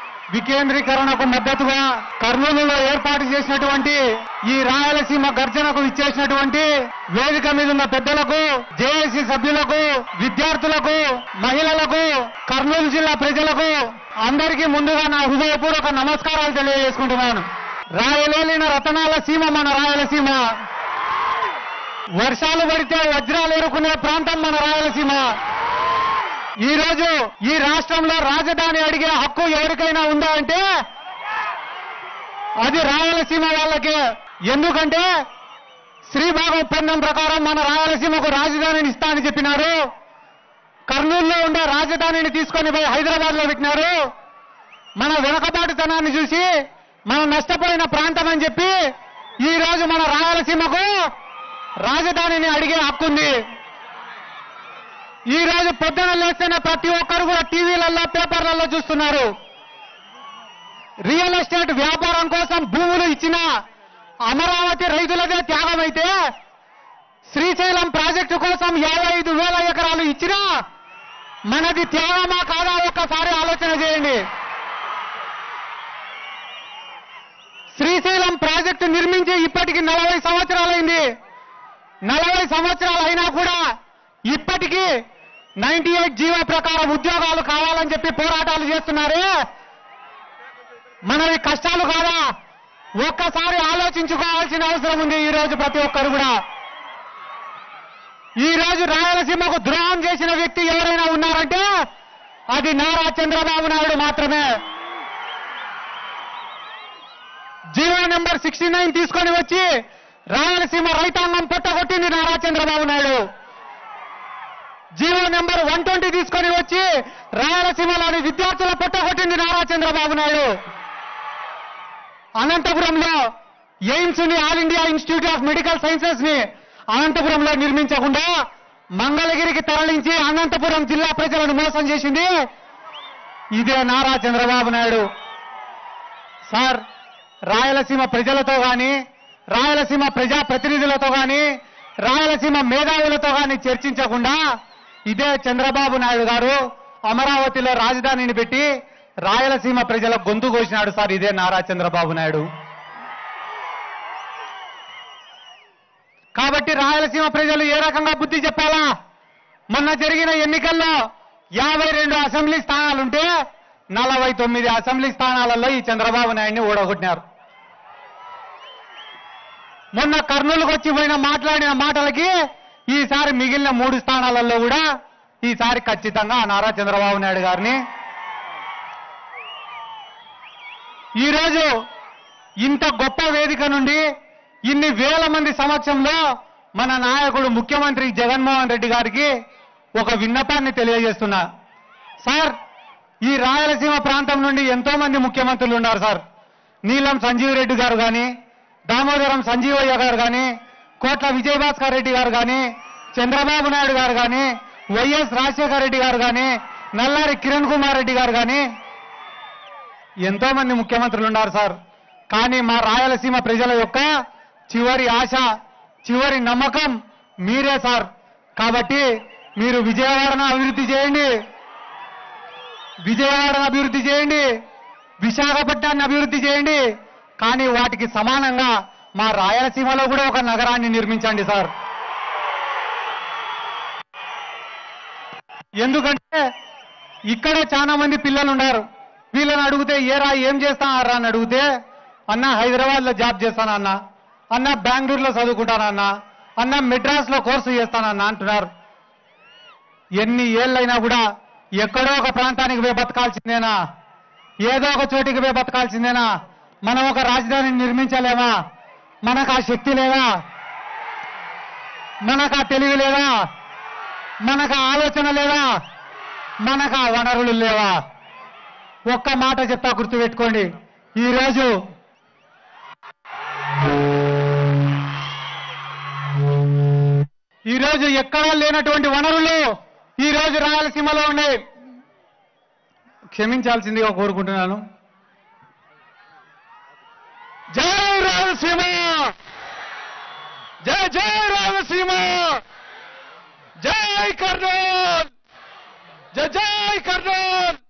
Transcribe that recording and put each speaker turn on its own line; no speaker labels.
వికేంద్రీకరణకు మద్దతుగా కర్నూలులో ఏర్పాటు చేసినటువంటి ఈ రాయలసీమ గర్జనకు ఇచ్చేసినటువంటి వేదిక మీద ఉన్న పెద్దలకు జేఏసీ సభ్యులకు విద్యార్థులకు మహిళలకు కర్నూలు జిల్లా ప్రజలకు అందరికీ ముందుగా నా హృదయపూర్వక నమస్కారాలు తెలియజేసుకుంటున్నాను రాయలేలిన రతనాల సీమ మన రాయలసీమ వర్షాలు పడితే వజ్రాలు ఎరుకునే ప్రాంతం మన రాయలసీమ ఈ రోజు ఈ రాష్ట్రంలో రాజధాని అడిగే హక్కు ఎవరికైనా ఉందా అంటే అది రాయలసీమ వాళ్ళకే ఎందుకంటే శ్రీభాగ ఒప్పందం ప్రకారం మన రాయలసీమకు రాజధానిని ఇస్తా అని చెప్పినారు కర్నూలులో ఉండే రాజధానిని తీసుకొని పోయి హైదరాబాద్ లో పెట్టినారు మన వెనకబాటుతనాన్ని చూసి మనం నష్టపోయిన ప్రాంతం అని చెప్పి ఈ రోజు మన రాయలసీమకు రాజధానిని అడిగే హక్కు ఉంది ఈ రోజు పొద్దున లేస్తేనే ప్రతి ఒక్కరు కూడా టీవీలలో పేపర్లలో చూస్తున్నారు రియల్ ఎస్టేట్ వ్యాపారం కోసం భూములు ఇచ్చిన అమరావతి రైతులదే త్యాగమైతే శ్రీశైలం ప్రాజెక్టు కోసం యాభై ఐదు వేల ఎకరాలు ఇచ్చినా మనది త్యాగమా కాదా ఒక్కసారి ఆలోచన చేయండి శ్రీశైలం ప్రాజెక్టు నిర్మించి ఇప్పటికి నలభై సంవత్సరాలైంది నలభై సంవత్సరాలు అయినా కూడా ఇప్పటికీ నైన్టీ ఎయిట్ జీవో ప్రకారం ఉద్యోగాలు కావాలని చెప్పి పోరాటాలు చేస్తున్నారే మనవి కష్టాలు కాదా ఒక్కసారి ఆలోచించుకోవాల్సిన అవసరం ఉంది ఈ రోజు ప్రతి ఒక్కరు కూడా ఈ రోజు రాయలసీమకు ద్రోహం చేసిన వ్యక్తి ఎవరైనా ఉన్నారంటే అది నారా చంద్రబాబు నాయుడు మాత్రమే జీవో నెంబర్ సిక్స్టీ నైన్ తీసుకొని వచ్చి రాయలసీమ రైతాంగం పొట్టగొట్టింది Nara Chandrababu Naidu GO number one twenty తీసుకొని వచ్చి రాయలసీమలోని విద్యార్థుల పొట్టగొట్టింది నారా చంద్రబాబు నాయుడు అనంతపురంలో ఎయిమ్స్ ని All India Institute of Medical Sciences ని అనంతపురంలో నిర్మించకుండా మంగళగిరికి తరలించి అనంతపురం జిల్లా ప్రజలను మోసం చేసింది ఇదే నారా చంద్రబాబు నాయుడు సార్ రాయలసీమ ప్రజలతో గాని రాయలసీమ ప్రజా ప్రతినిధులతో గాని రాయలసీమ మేధావులతో గాని చర్చించకుండా ఇదే చంద్రబాబు నాయుడు గారు అమరావతిలో రాజధానిని పెట్టి రాయలసీమ ప్రజల గొంతు కోసినాడు సార్ ఇదే నారా చంద్రబాబు నాయుడు కాబట్టి రాయలసీమ ప్రజలు ఏ రకంగా బుద్ధి చెప్పాలా మొన్న జరిగిన ఎన్నికల్లో యాభై రెండు అసెంబ్లీ స్థానాలుంటే నలభై తొమ్మిది అసెంబ్లీ స్థానాలలో ఈ చంద్రబాబు నాయుడిని ఓడగొట్టినారు మొన్న కర్నూలుకు వచ్చి పోయిన మాట్లాడిన మాటలకి ఈసారి మిగిలిన మూడు స్థానాలలో కూడా ఈసారి ఖచ్చితంగా ఆ నారా చంద్రబాబు నాయుడు గారిని ఈరోజు ఇంత గొప్ప వేదిక నుండి ఇన్ని వేల మంది సమక్షంలో మన నాయకుడు ముఖ్యమంత్రి జగన్మోహన్ రెడ్డి గారికి ఒక విన్నపాన్ని తెలియజేస్తున్నా సార్ ఈ రాయలసీమ ప్రాంతం నుండి ఎంతో మంది ముఖ్యమంత్రులు ఉన్నారు సార్ నీలం సంజీవ్ రెడ్డి గారు కానీ దామోదరం సంజీవయ్య గారు కానీ కోట్ల విజయభాస్కర్ రెడ్డి గారు కానీ చంద్రబాబు నాయుడు గారు కానీ వైఎస్ రాజశేఖర రెడ్డి గారు కానీ నల్లారి కిరణ్ కుమార్ రెడ్డి గారు కానీ ఎంతో మంది ముఖ్యమంత్రులు ఉన్నారు సార్ కానీ మా రాయలసీమ ప్రజల యొక్క చివరి ఆశ చివరి నమ్మకం మీరే సార్ కాబట్టి మీరు విజయవాడను అభివృద్ధి చేయండి విజయవాడను అభివృద్ధి చేయండి విశాఖపట్నాన్ని అభివృద్ధి చేయండి కానీ వాటికి సమానంగా మా రాయలసీమలో కూడా ఒక నగరాన్ని నిర్మించండి సార్ ఎందుకంటే ఇక్కడ చాలా మంది పిల్లలు ఉన్నారు వీళ్ళని అడిగితే ఏరా ఏం చేస్తానారా అని అడిగితే అన్న హైదరాబాద్ లో జాబ్ చేస్తానన్న అన్న బెంగళూరులో చదువుకుంటానన్న అన్న మెడ్రాస్ లో కోర్సు చేస్తానన్న అంటున్నారు ఎన్ని ఏళ్ళైనా కూడా ఎక్కడో ఒక ప్రాంతానికి పోయి బతకాల్సిందేనా ఏదో ఒక చోటికి పోయి బతకాల్సిందేనా మనం ఒక రాజధానిని నిర్మించలేమా మనకు ఆ శక్తి లేదా మనకు ఆ తెలివి లేదా మనకు ఆ ఆలోచన లేదా మనకు ఆ వనరులు లేవా ఒక్క మాట చెప్తా గుర్తుపెట్టుకోండి ఈరోజు ఈరోజు ఎక్కడా లేనటువంటి వనరులు ఈ రోజు రాయలసీమలో ఉన్నాయి క్షమించాల్సిందిగా కోరుకుంటున్నాను జై రాయలసీమ జై జై రాయలసీమ జై కర్నూల్ జై జై కర్నూల్